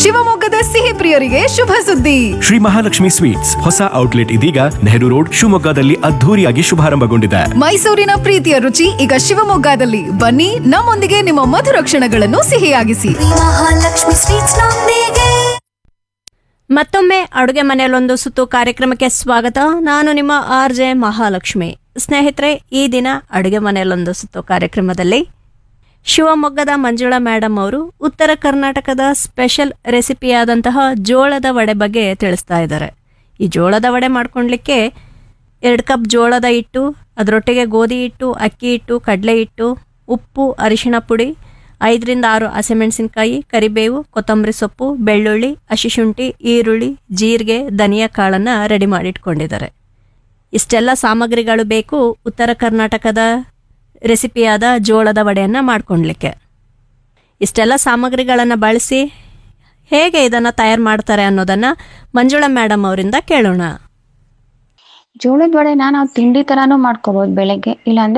ಶಿವಮೊಗ್ಗದ ಸಿಹಿ ಪ್ರಿಯರಿಗೆ ಶುಭ ಸುದ್ದಿ ಶ್ರೀ ಮಹಾಲಕ್ಷ್ಮಿ ಸ್ವೀಟ್ಸ್ ಹೊಸ ಔಟ್ಲೆಟ್ ಇದೀಗ ನೆಹರು ರೋಡ್ ಶಿವಮೊಗ್ಗದಲ್ಲಿ ಅದ್ಧೂರಿಯಾಗಿ ಶುಭಾರಂಭಗೊಂಡಿದೆ ಮೈಸೂರಿನ ಪ್ರೀತಿಯ ರುಚಿ ಈಗ ಶಿವಮೊಗ್ಗದಲ್ಲಿ ಬನ್ನಿ ನಮ್ಮೊಂದಿಗೆ ನಿಮ್ಮ ಮಧುರ ಕ್ಷಣಗಳನ್ನು ಸಿಹಿಯಾಗಿಸಿ ಮಹಾಲಕ್ಷ್ಮಿ ಸ್ವೀಟ್ಸ್ ನೊಂದಿಗೆ ಮತ್ತೊಮ್ಮೆ ಅಡುಗೆ ಮನೆಯಲ್ಲೊಂದು ಸುತ್ತು ಕಾರ್ಯಕ್ರಮಕ್ಕೆ ಸ್ವಾಗತ ನಾನು ನಿಮ್ಮ ಆರ್ ಜೆ ಮಹಾಲಕ್ಷ್ಮಿ ಸ್ನೇಹಿತರೆ ಈ ದಿನ ಅಡುಗೆ ಮನೆಯಲ್ಲೊಂದು ಸುತ್ತು ಕಾರ್ಯಕ್ರಮದಲ್ಲಿ ಶಿವಮೊಗ್ಗದ ಮಂಜುಳಾ ಮೇಡಮ್ ಅವರು ಉತ್ತರ ಕರ್ನಾಟಕದ ಸ್ಪೆಷಲ್ ರೆಸಿಪಿಯಾದಂತಹ ಜೋಳದ ವಡೆ ಬಗ್ಗೆ ತಿಳಿಸ್ತಾ ಇದ್ದಾರೆ ಈ ಜೋಳದ ವಡೆ ಮಾಡ್ಕೊಳ್ಲಿಕ್ಕೆ ಎರಡು ಕಪ್ ಜೋಳದ ಹಿಟ್ಟು ಅದರೊಟ್ಟಿಗೆ ಗೋಧಿ ಹಿಟ್ಟು ಅಕ್ಕಿ ಹಿಟ್ಟು ಕಡಲೆ ಹಿಟ್ಟು ಉಪ್ಪು ಅರಿಶಿಣ ಪುಡಿ ಐದರಿಂದ ಆರು ಹಸಿಮೆಣಸಿನಕಾಯಿ ಕರಿಬೇವು ಕೊತ್ತಂಬರಿ ಸೊಪ್ಪು ಬೆಳ್ಳುಳ್ಳಿ ಹಸಿಶುಂಠಿ ಈರುಳ್ಳಿ ಜೀರಿಗೆ ಧನಿಯಾ ಕಾಳನ್ನು ರೆಡಿ ಮಾಡಿಟ್ಕೊಂಡಿದ್ದಾರೆ ಇಷ್ಟೆಲ್ಲ ಸಾಮಗ್ರಿಗಳು ಬೇಕು ಉತ್ತರ ಕರ್ನಾಟಕದ ರೆಸಿಪಿಯಾದ ಜೋಳದ ವಡೆಯನ್ನು ಮಾಡ್ಕೊಳ್ಲಿಕ್ಕೆ ಇಷ್ಟೆಲ್ಲ ಸಾಮಗ್ರಿಗಳನ್ನು ಬಳಸಿ ಹೇಗೆ ಇದನ್ನು ತಯಾರು ಮಾಡ್ತಾರೆ ಅನ್ನೋದನ್ನು ಮಂಜುಳಾ ಮೇಡಮ್ ಅವರಿಂದ ಕೇಳೋಣ ಜೋಳದ ವಡೆನ ನಾವು ತಿಂಡಿ ತರಾನು ಮಾಡ್ಕೋಬಹುದು ಬೆಳಗ್ಗೆ ಇಲ್ಲಾಂದ್ರೆ